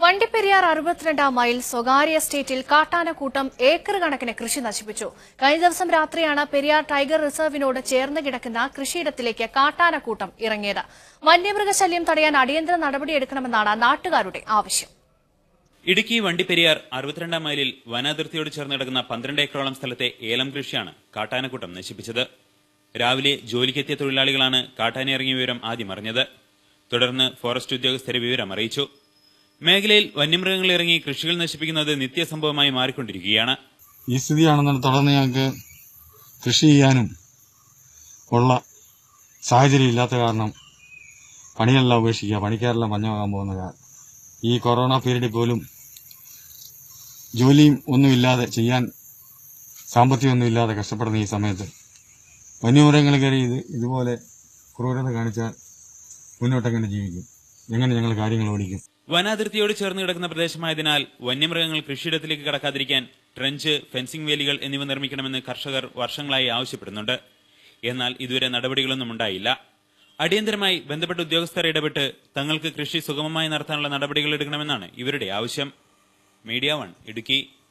Vandiperiyar അറുപത്തിരണ്ടാം mile സ്വകാര്യ എസ്റ്റേറ്റിൽ കാട്ടാനക്കൂട്ടം acre കണക്കിന് കൃഷി നശിപ്പിച്ചു കഴിഞ്ഞ ദിവസം രാത്രിയാണ് പെരിയാർ ടൈഗർ റിസർവിനോട് ചേർന്ന് കിടക്കുന്ന കൃഷിയിടത്തിലേക്ക് കാട്ടാനക്കൂട്ടം ഇറങ്ങിയത് വന്യമൃഗശല്യം തടയാൻ അടിയന്തര നടപടിയെടുക്കണമെന്നാണ് നാട്ടുകാരുടെ ആവശ്യം ഇടുക്കി വണ്ടിപ്പെരിയാർ അറുപത്തിരണ്ടാം മൈലിൽ വനാതിർത്തിയോട് ചേർന്ന് കിടക്കുന്ന പന്ത്രണ്ട് ഏക്കറോളം സ്ഥലത്തെ ഏലം കൃഷിയാണ് കാട്ടാനക്കൂട്ടം നശിപ്പിച്ചത് രാവിലെ ജോലിക്കെത്തിയ തൊഴിലാളികളാണ് കാട്ടാന ഇറങ്ങിയ വിവരം ആദ്യം അറിഞ്ഞത് തുടർന്ന് ഫോറസ്റ്റ് ഉദ്യോഗസ്ഥരെ വിവരം അറിയിച്ചു മേഖലയിൽ വന്യമൃഗങ്ങൾ ഇറങ്ങി കൃഷികൾ നശിപ്പിക്കുന്നത് നിത്യസംഭവമായി മാറിക്കൊണ്ടിരിക്കുകയാണ് ഈ സ്ഥിതിയാണെന്ന് തുടർന്ന് ഞങ്ങൾക്ക് കൃഷി ചെയ്യാനും ഉള്ള സാഹചര്യം ഇല്ലാത്ത കാരണം പണിയെല്ലാം ഉപേക്ഷിക്കുക പണിക്കാരെല്ലാം പഞ്ഞമാകാൻ പോകുന്ന കാ- ഈ കൊറോണ പീരീഡിൽ പോലും ജോലിയും ഒന്നുമില്ലാതെ ചെയ്യാൻ സാമ്പത്തികമൊന്നും ഇല്ലാതെ കഷ്ടപ്പെടുന്ന ഈ സമയത്ത് വന്യമൃഗങ്ങൾ കയറി ഇത് ഇതുപോലെ ക്രൂരത കാണിച്ചാൽ മുന്നോട്ടെങ്ങനെ ജീവിക്കും എങ്ങനെ ഞങ്ങൾ കാര്യങ്ങൾ ഓടിക്കും വനാതിർത്തിയോട് ചേർന്ന് കിടക്കുന്ന പ്രദേശമായതിനാൽ വന്യമൃഗങ്ങൾ കൃഷിയിടത്തിലേക്ക് കടക്കാതിരിക്കാൻ ട്രെഞ്ച് ഫെൻസിംഗ് വേലികൾ എന്നിവ നിർമ്മിക്കണമെന്ന് കർഷകർ വർഷങ്ങളായി ആവശ്യപ്പെടുന്നുണ്ട് എന്നാൽ ഇതുവരെ നടപടികളൊന്നും ഉണ്ടായില്ല അടിയന്തരമായി ബന്ധപ്പെട്ട ഉദ്യോഗസ്ഥർ ഇടപെട്ട് തങ്ങൾക്ക് കൃഷി സുഗമമായി നടത്താനുള്ള നടപടികൾ എടുക്കണമെന്നാണ് ഇവരുടെ ആവശ്യം മീഡിയ വൺ ഇടുക്കി